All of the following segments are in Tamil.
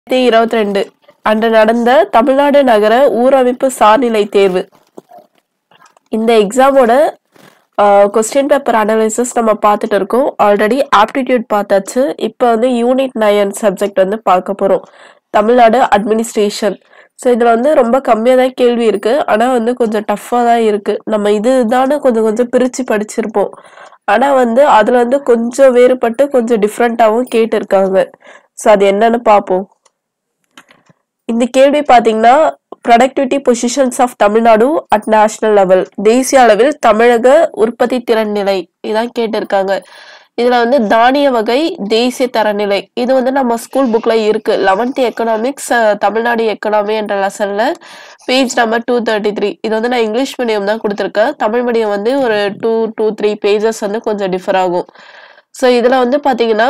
இருபத்தி ரெண்டு அன்று நடந்த தமிழ்நாடு நகர ஊரமைப்பு சார்நிலை தேர்வு இந்த எக்ஸாமோட கொஸ்டின் பேப்பர் அனாலிசிஸ் நம்ம பார்த்துட்டு இருக்கோம் ஆல்ரெடி ஆப்டிடியூட் பார்த்தாச்சு இப்போ வந்து யூனிட் நயன் சப்ஜெக்ட் வந்து பார்க்க போகிறோம் தமிழ்நாடு அட்மினிஸ்ட்ரேஷன் ஸோ இதில் வந்து ரொம்ப கம்மியாக தான் கேள்வி இருக்கு ஆனால் வந்து கொஞ்சம் டஃப்பாக தான் இருக்கு நம்ம இதுதானே கொஞ்சம் கொஞ்சம் பிரித்து படிச்சிருப்போம் ஆனால் வந்து அதில் வந்து கொஞ்சம் வேறுபட்டு கொஞ்சம் டிஃப்ரெண்ட்டாகவும் கேட்டிருக்காங்க ஸோ அது என்னன்னு பார்ப்போம் இந்த கேள்வி பார்த்தீங்கன்னா productivity positions of Tamil Nadu at national level தேசிய அளவில் தமிழக உற்பத்தி திறன் நிலை இதான் கேட்டிருக்காங்க இதுல வந்து தானிய வகை தேசிய தரநிலை இது வந்து நம்ம ஸ்கூல் புக்ல இருக்கு லெவன்த் எக்கனாமிக்ஸ் தமிழ்நாடு எக்கனாமி என்ற லெசன்ல page number two thirty three இது வந்து நான் இங்கிலீஷ் மீடியம் தான் கொடுத்துருக்கேன் தமிழ் மீடியம் வந்து ஒரு டூ டூ த்ரீ பேஜஸ் வந்து கொஞ்சம் டிஃபர் ஆகும் ஸோ இதுல வந்து பாத்தீங்கன்னா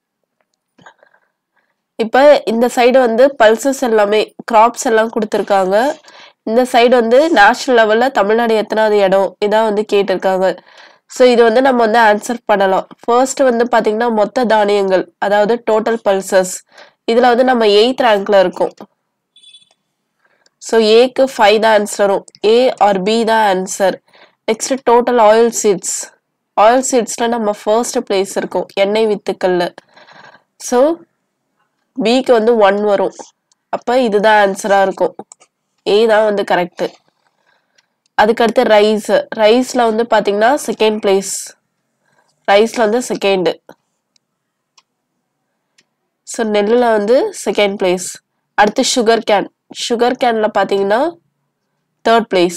இப்ப இந்த சைடு வந்து பல்சஸ் எல்லாமே கிராப்ஸ் எல்லாம் கொடுத்துருக்காங்க இந்த சைடு வந்து நேஷனல் லெவல்ல தமிழ்நாடு எத்தனாவது இடம் இதான் வந்து கேட்டிருக்காங்க ஸோ இது வந்து நம்ம வந்து ஆன்சர் பண்ணலாம் ஃபர்ஸ்ட் வந்து பாத்தீங்கன்னா மொத்த தானியங்கள் அதாவது டோட்டல் பல்சஸ் இதுல வந்து நம்ம எயித் ரேங்க்ல இருக்கோம் ஸோ ஏக்கு ஃபைவ் தான் ஆன்சர் வரும் ஏ ஆர் பி தான் answer next total oil seeds oil சீட்ஸ்ல நம்ம ஃபர்ஸ்ட் பிளேஸ் இருக்கோம் எண்ணெய் வித்துக்கள்ல ஸோ பிக்கு வந்து ஒன் வரும் அப்ப இதுதான் ஆன்சரா இருக்கும் ஏ தான் வந்து கரெக்ட் அதுக்கடுத்து ரைஸ் ரைஸ்ல வந்து பாத்தீங்கன்னா செகண்ட் பிளேஸ் ரைஸ்ல வந்து செகண்ட் ஸோ நெல்லுல வந்து செகண்ட் பிளேஸ் அடுத்து சுகர் கேன் சுகர் கேன்ல பாத்தீங்கன்னா தேர்ட் பிளேஸ்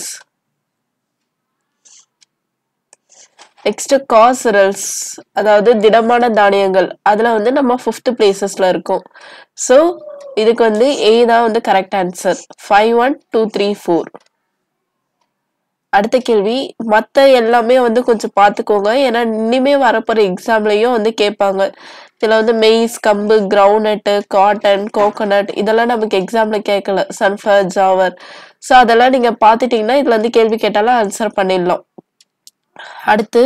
நெக்ஸ்ட் காசரல்ஸ் அதாவது திடமான தானியங்கள் அதுல வந்து நம்ம ஃபிஃப்த் பிளேசஸ்ல இருக்கோம் ஸோ இதுக்கு வந்து ஏ தான் வந்து correct answer five one two three four அடுத்த கேள்வி மற்ற எல்லாமே வந்து கொஞ்சம் பார்த்துக்கோங்க ஏன்னா இனிமே வரப்போற எக்ஸாம்லயும் வந்து கேட்பாங்க இதுல வந்து மெய்ஸ் கம்பு கிரவுண்ட்நட்டு காட்டன் கோகோனட் இதெல்லாம் நமக்கு எக்ஸாம்ல கேட்கல சன்ஃபர் ஜாவர் ஸோ அதெல்லாம் நீங்க பார்த்துட்டீங்கன்னா இதுல வந்து கேள்வி கேட்டாலும் ஆன்சர் பண்ணிடலாம் அடுத்து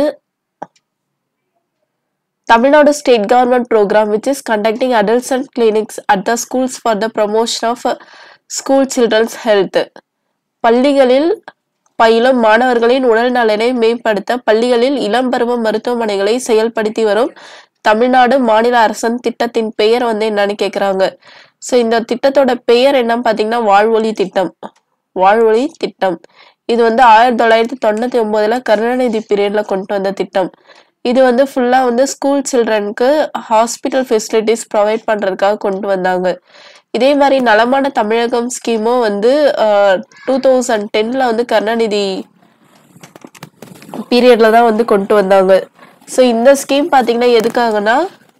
Tamil Nadu state government program which is conducting adults clinics at the schools for the promotion of school children's health பள்ளிகளில் பயிலும் மாணவர்களின் உடல் நலனை மேம்படுத்த பள்ளிகளில் இளம் பருவ மருத்துவமனைகளை செயல்படுத்தி வரும் தமிழ்நாடு மாநில அரசின் திட்டத்தின் பெயர் வந்து என்னன்னு கேக்குறாங்க ஸோ இந்த திட்டத்தோட பெயர் என்னன்னு பாத்தீங்கன்னா வாழ்வொளி திட்டம் வாழ்வொளி திட்டம் இது வந்து ஆயிரத்தி தொள்ளாயிரத்தி தொண்ணூத்தி ஒன்பதுல கருணாநிதி பீரியட்ல கொண்டு வந்த திட்டம் இது வந்து ஃபுல்லா வந்து ஸ்கூல் சில்ட்ரனுக்கு ஹாஸ்பிட்டல் ஃபெசிலிட்டிஸ் ப்ரொவைட் பண்றதுக்காக கொண்டு வந்தாங்க இதே மாதிரி நலமான தமிழகம் ஸ்கீமும் வந்து டூ தௌசண்ட் டென்ல வந்து கருணாநிதி பீரியட்ல தான் வந்து கொண்டு வந்தாங்க ஸோ இந்த ஸ்கீம் பாத்தீங்கன்னா எதுக்காகனா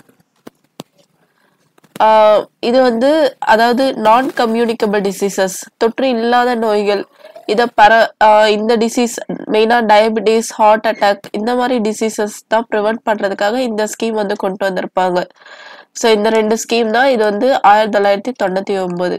ஆஹ் இது வந்து அதாவது நான் கம்யூனிகபிள் டிசீசஸ் தொற்று இல்லாத நோய்கள் இதை பர ஆஹ் இந்த டிசீஸ் மெயினாக டயபிட்டிஸ் ஹார்ட் அட்டாக் இந்த மாதிரி டிசீசஸ் தான் ப்ரிவென்ட் பண்ணுறதுக்காக இந்த ஸ்கீம் வந்து கொண்டு வந்திருப்பாங்க ஸோ இந்த ரெண்டு ஸ்கீம் தான் இது வந்து ஆயிரத்தி தொள்ளாயிரத்தி தொண்ணூற்றி ஒம்பது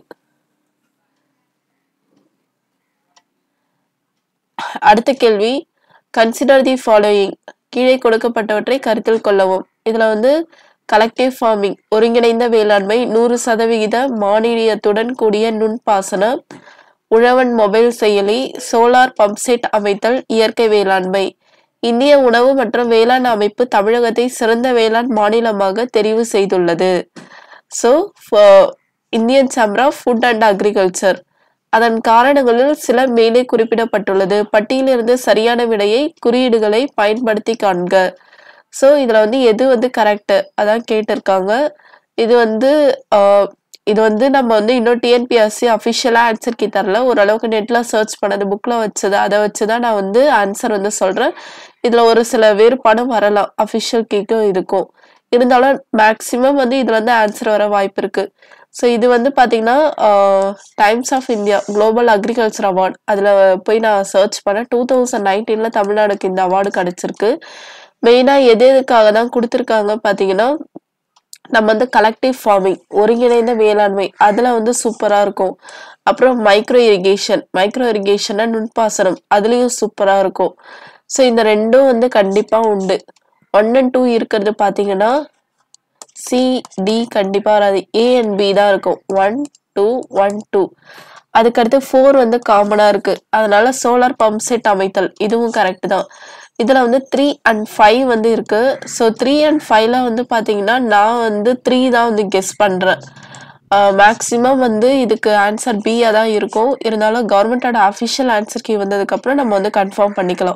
அடுத்த கேள்வி கன்சிடர் தி ஃபாலோயிங் கீழே கொடுக்கப்பட்டவற்றை கருத்தில் கொள்ளவும் இதுல வந்து கலெக்டிவ் ஃபார்மிங் ஒருங்கிணைந்த வேளாண்மை நூறு சதவிகித மானியத்துடன் கூடிய நுண்பாசனம் உழவன் மொபைல் செயலி சோலார் பம்ப் செட் அமைத்தல் இயற்கை வேளாண்மை இந்திய உணவு மற்றும் வேளாண் அமைப்பு தமிழகத்தை சிறந்த வேளாண் மாநிலமாக தெரிவு செய்துள்ளது so Indian chamber of food and agriculture அதன் காரணங்களில் சில மேலே குறிப்பிடப்பட்டுள்ளது பட்டியலிருந்து சரியான விடையை குறியீடுகளை பயன்படுத்தி காண்க ஸோ இதுல வந்து எது வந்து கரெக்ட் அதான் கேட்டிருக்காங்க இது வந்து ஆஹ், இது வந்து நம்ம வந்து இன்னும் டிஎன்பிஎஸ்சி அஃபிஷியலாக ஆன்சர் கீ தரல ஓரளவுக்கு நெட்ல சர்ச் பண்ணது புக்ல வச்சது அதை வச்சு தான் நான் வந்து ஆன்சர் வந்து சொல்றேன் இதுல ஒரு சில வேறுபாடும் வரலாம் அஃபிஷியல் கீக்கும் இருக்கும் இருந்தாலும் மேக்சிமம் வந்து இதுல வந்து ஆன்சர் வர வாய்ப்பு இருக்கு ஸோ இது வந்து பாத்தீங்கன்னா Times of India global agriculture award அதுல போய் நான் சர்ச் பண்ணேன் டூ தௌசண்ட் நைன்டீன்ல தமிழ்நாடுக்கு இந்த அவார்டு கிடைச்சிருக்கு மெயினா எது எதுக்காக தான் கொடுத்துருக்காங்க பாத்தீங்கன்னா நம்ம வந்து கலெக்டிவ் ஃபார்மிங் ஒருங்கிணைந்த வேளாண்மை அதுல வந்து சூப்பரா இருக்கும் அப்புறம் மைக்ரோ இரிகேஷன் மைக்ரோ இரிகேஷன்னா நுண்பாசனம் அதுலயும் சூப்பரா இருக்கும் ஸோ இந்த ரெண்டும் வந்து கண்டிப்பா உண்டு ஒன் அண்ட் டூ இருக்கிறது பாத்தீங்கன்னா சி டி கண்டிப்பாக வராது ஏ அண்ட் பி தான் இருக்கும் ஒன் டூ ஒன் டூ அதுக்கடுத்து ஃபோர் வந்து காமனாக இருக்குது அதனால சோலார் பம்ப் செட் அமைத்தல் இதுவும் கரெக்ட் தான் இதில் வந்து த்ரீ அண்ட் ஃபைவ் வந்து இருக்குது ஸோ த்ரீ அண்ட் ஃபைவ்ல வந்து பார்த்தீங்கன்னா நான் வந்து த்ரீ தான் வந்து கெஸ் பண்ணுறேன் மேக்ஸிமம் வந்து இதுக்கு ஆன்சர் பியாக தான் இருக்கும் இருந்தாலும் கவர்மெண்ட்டோட அஃபிஷியல் ஆன்சர் கீ வந்ததுக்கப்புறம் நம்ம வந்து கன்ஃபார்ம் பண்ணிக்கலாம்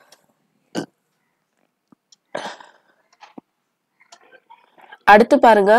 அடுத்து பாருங்க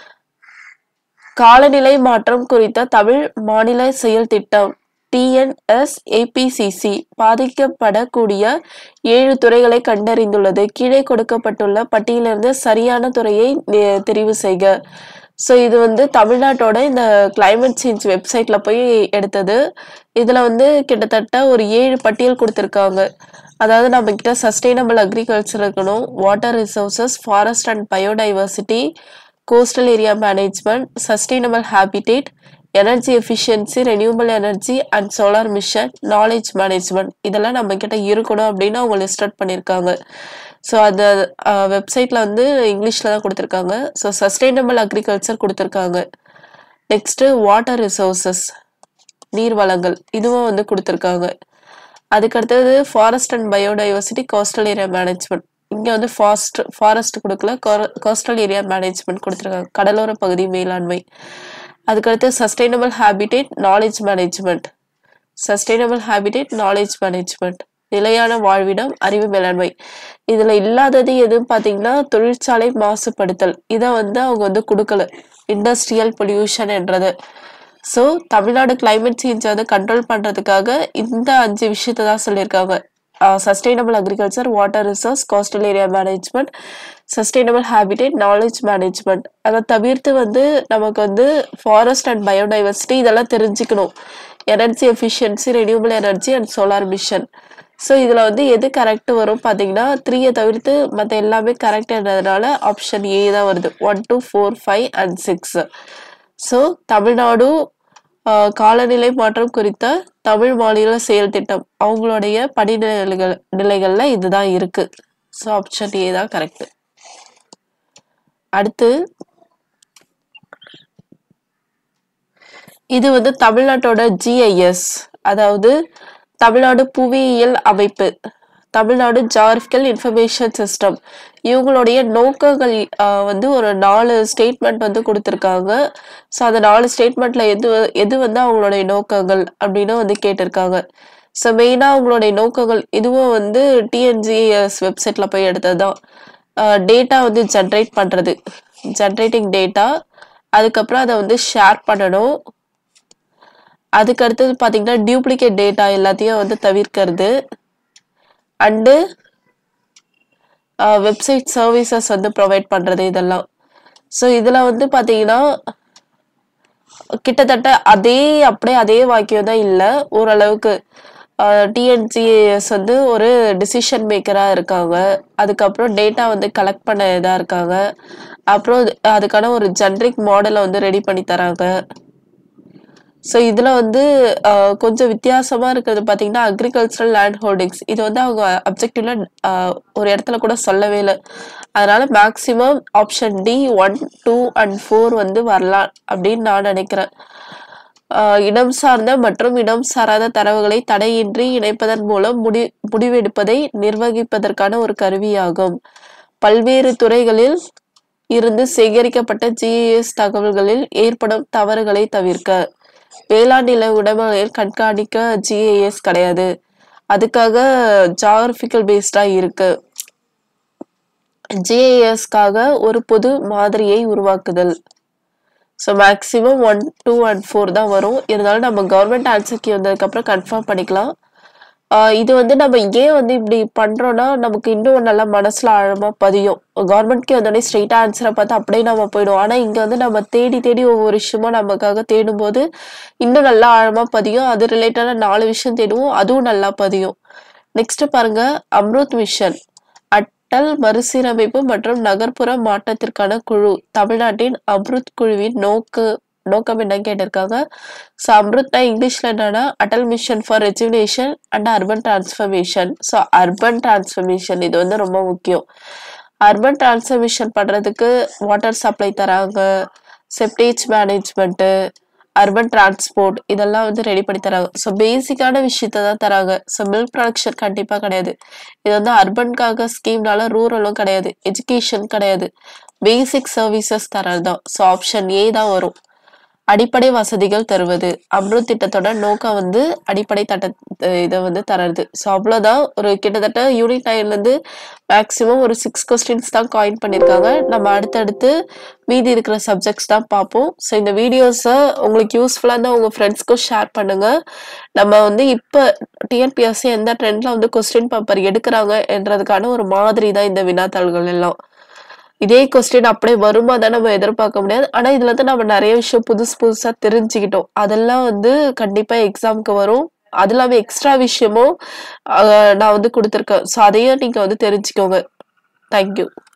காலநிலை மாற்றம் குறித்த தமிழ் மாநில செயல் திட்டம் டிஎன்எஸ் ஏபிசிசி பாதிக்கப்படக்கூடிய ஏழு துறைகளை கண்டறிந்துள்ளது கீழே கொடுக்கப்பட்டுள்ள பட்டியலிருந்து சரியான துறையை நி- தெரிவு செய்க ஸோ இது வந்து தமிழ்நாட்டோட இந்த climate சேஞ்ச் வெப்சைட்ல போய் எடுத்தது இதுல வந்து கிட்டத்தட்ட ஒரு ஏழு பட்டியல் கொடுத்துருக்காங்க அதாவது நம்ம கிட்ட சஸ்டைனபிள் அக்ரிகல்ச்சர் இருக்கணும் water resources forest and biodiversity coastal area management sustainable habitat energy efficiency renewable energy and solar mission knowledge management இதெல்லாம் நம்ம கிட்ட இருக்கணும் அப்படின்னு அவங்க லிஸ்ட் அவுட் பண்ணியிருக்காங்க ஸோ அந்த வெப்சைட்டில் வந்து இங்கிலீஷில் தான் கொடுத்துருக்காங்க ஸோ சஸ்டைனபிள் அக்ரிகல்ச்சர் கொடுத்துருக்காங்க நெக்ஸ்ட்டு வாட்டர் ரிசோர்சஸ் நீர் வளங்கள் இதுவும் வந்து கொடுத்துருக்காங்க அதுக்கு அடுத்தது forest and biodiversity coastal area management இங்கே வந்து ஃபாஸ்ட் ஃபாரஸ்ட் கொடுக்கல கோஸ்டல் ஏரியா மேனேஜ்மெண்ட் கொடுத்துருக்காங்க கடலோர பகுதி மேலாண்மை அதுக்கடுத்து sustainable habitat knowledge management sustainable habitat knowledge management நிலையான வாழ்விடம் அறிவு மேலாண்மை இதுல இல்லாதது எதுன்னு பாத்தீங்கன்னா தொழிற்சாலை மாசுபடுத்தல் இதை வந்து அவங்க வந்து கொடுக்கல இண்டஸ்ட்ரியல் பொல்யூஷன் என்றது ஸோ தமிழ்நாடு climate சேஞ்ச் வந்து கண்ட்ரோல் பண்றதுக்காக இந்த அஞ்சு விஷயத்தை தான் சொல்லியிருக்காங்க sustainable agriculture water resource coastal area management sustainable habitat knowledge management அதை தவிர்த்து வந்து நமக்கு வந்து ஃபாரஸ்ட் அண்ட் பயோடைவர்சிட்டி இதெல்லாம் தெரிஞ்சுக்கணும் energy efficiency renewable energy and solar mission so இதில் வந்து எது கரெக்ட் வரும் பார்த்தீங்கன்னா த்ரீயை தவிர்த்து மற்ற எல்லாமே கரெக்ட்ன்றதுனால ஆப்ஷன் ஏ தான் வருது one two four five and six so Tamil Nadu ஆஹ், காலநிலை மாற்றம் குறித்த தமிழ் மாநில செயல் திட்டம் அவங்களுடைய படிநிலைகள் நிலைகள்ல இதுதான் இருக்கு ஸோ ஆப்ஷன் ஏ தான் கரெக்ட் அடுத்து இது வந்து தமிழ்நாட்டோட ஜிஐஎஸ் அதாவது தமிழ்நாடு புவியியல் அமைப்பு தமிழ்நாடு ஜாகிரபிக்கல் இன்ஃபர்மேஷன் சிஸ்டம் இவங்களுடைய நோக்கங்கள் ஆஹ், வந்து ஒரு நாலு ஸ்டேட்மெண்ட் வந்து கொடுத்துருக்காங்க ஸோ அந்த நாலு ஸ்டேட்மெண்ட்ல எது எது வந்து அவங்களுடைய நோக்கங்கள் அப்படின்னு வந்து கேட்டிருக்காங்க ஸோ மெயினாக அவங்களுடைய நோக்கங்கள் இதுவும் வந்து டிஎன்ஜிஎஸ் வெப்சைட்ல போய் எடுத்தது தான் டேட்டா வந்து ஜென்ரேட் பண்ணுறது ஜென்ரேட்டிங் டேட்டா அதுக்கப்புறம் அதை வந்து ஷேர் பண்ணணும் அதுக்கு அடுத்தது பார்த்தீங்கன்னா டியூப்ளிகேட் டேட்டா எல்லாத்தையும் வந்து தவிர்க்கிறது அண்டு வெப்சைட் சர்வீசஸ் வந்து ப்ரொவைட் பண்ணுறது இதெல்லாம் ஸோ இதில் வந்து பார்த்தீங்கன்னா கிட்டத்தட்ட அதே அப்படியே அதே வாக்கியம் தான் இல்லை ஓரளவுக்கு டிஎன்ஜிஎஸ் வந்து ஒரு டிசிஷன் மேக்கராக இருக்காங்க அதுக்கப்புறம் டேட்டா வந்து கலெக்ட் பண்ண இதாக இருக்காங்க அப்புறம் அது- அதுக்கான ஒரு ஜென்ரிக் மாடலை வந்து ரெடி பண்ணி தராங்க ஸோ இதில் வந்து ஆஹ், கொஞ்சம் வித்தியாசமாக இருக்கிறது பார்த்தீங்கன்னா அக்ரிகல்ச்சரல் லேண்ட் ஹோல்டிங்ஸ் இது வந்து அவங்க அப்ஜெக்டிவ்ல ஒரு இடத்துல கூட சொல்லவே இல்லை அதனால maximum option D one two and four வந்து வரலாம் அப்படின்னு நான் நினைக்கிறேன் ஆஹ், இடம் சார்ந்த மற்றும் இடம் சாராத தரவுகளை தடையின்றி இணைப்பதன் மூலம் முடி முடிவெடுப்பதை நிர்வகிப்பதற்கான ஒரு கருவியாகும் பல்வேறு துறைகளில் இருந்து சேகரிக்கப்பட்ட ஜிஐஎஸ் தகவல்களில் ஏற்படும் தவறுகளை தவிர்க்க வேளாண் நில உடைமைகளில் கண்காணிக்க ஜிஐஎஸ் கிடையாது அதுக்காக ஜாகிரபிக்கல் பேஸ்டா இருக்கு ஜிஐஎஸ்க்காக ஒரு பொது மாதிரியை உருவாக்குதல் so maximum one two and four தான் வரும் இருந்தாலும் நம்ம கவர்மெண்ட் ஆன்சர் கீ வந்ததுக்கப்புறம் கன்ஃபார்ம் பண்ணிக்கலாம் ஆஹ் இது வந்து நம்ம ஏன் வந்து இப்படி பண்றோம்னா நமக்கு இன்னும் நல்லா மனசுல ஆழமா பதியும் கவர்மெண்ட்க்கு வந்தோடனே ஸ்ட்ரெயிட்டா ஆன்சரை பார்த்து அப்படியே நம்ம போயிடுவோம் ஆனா இங்க வந்து நம்ம தேடி தேடி ஒவ்வொரு விஷயமா நமக்காக தேடும் போது இன்னும் நல்லா ஆழமா பதியும் அது ரிலேட்டடா நாலு விஷயம் தேடுவோம் அதுவும் நல்லா பதியும் நெக்ஸ்ட் பாருங்க அம்ருத் மிஷன் அட்டல் மறுசீரமைப்பு மற்றும் நகர்ப்புற மாற்றத்திற்கான குழு தமிழ்நாட்டின் அம்ருத் குழுவின் நோக்கு நோக்கம் என்னன்னு கேட்டிருக்காங்க ஸோ அம்ருத்னா இங்கிலீஷ்ல என்னன்னா Atal mission for rejuvenation and urban transformation so urban transformation இது வந்து ரொம்ப முக்கியம் அர்பன் டிரான்ஸ்ஃபர்மேஷன் பண்ணுறதுக்கு வாட்டர் சப்ளை தராங்க செப்டேஜ் மேனேஜ்மெண்ட்டு அர்பன் டிரான்ஸ்போர்ட் இதெல்லாம் வந்து ரெடி பண்ணி தராங்க ஸோ பேசிக்கான விஷயத்த தான் தராங்க ஸோ மில்க் ப்ரொடக்ஷன் கண்டிப்பாக கிடையாது இது வந்து அர்பனுக்காக ஸ்கீம்னால ரூரலும் கிடையாது எஜுகேஷன் கிடையாது பேசிக் சர்வீசஸ் தரது தான் ஸோ ஆப்ஷன் ஏ தான் வரும் அடிப்படை வசதிகள் தருவது அம்ருத் திட்டத்தோட நோக்கம் வந்து அடிப்படை தட்ட இதை வந்து தரது ஸோ அவ்வளோதான் ஒரு கிட்டத்தட்ட யூனிட் நைன்லேருந்து மேக்ஸிமம் ஒரு சிக்ஸ் கொஸ்டின்ஸ் தான் காயின் பண்ணியிருக்காங்க நம்ம அடுத்தடுத்து மீதி இருக்கிற சப்ஜெக்ட்ஸ் தான் பார்ப்போம் ஸோ இந்த வீடியோஸை உங்களுக்கு யூஸ்ஃபுல்லாக இருந்தால் உங்கள் ஃப்ரெண்ட்ஸ்க்கும் ஷேர் பண்ணுங்கள் நம்ம வந்து இப்போ டிஎன்பிஎஸ்சி எந்த ட்ரெண்டில் வந்து கொஸ்டின் பேப்பர் எடுக்கிறாங்க என்றதுக்கான ஒரு மாதிரி தான் இந்த வினாத்தாள்கள் எல்லாம் இதே கொஸ்டின் அப்படியே வருமா தான் நம்ம எதிர்பார்க்க முடியாது ஆனா இதுல இருந்து நம்ம நிறைய விஷயம் புதுசு புதுசா தெரிஞ்சுக்கிட்டோம் அதெல்லாம் வந்து கண்டிப்பா எக்ஸாம்க்கு வரும் அது இல்லாம எக்ஸ்ட்ரா விஷயமும் ஆஹ் நான் வந்து கொடுத்துருக்கேன் ஸோ அதையும் நீங்க வந்து தெரிஞ்சுக்கோங்க தேங்க்யூ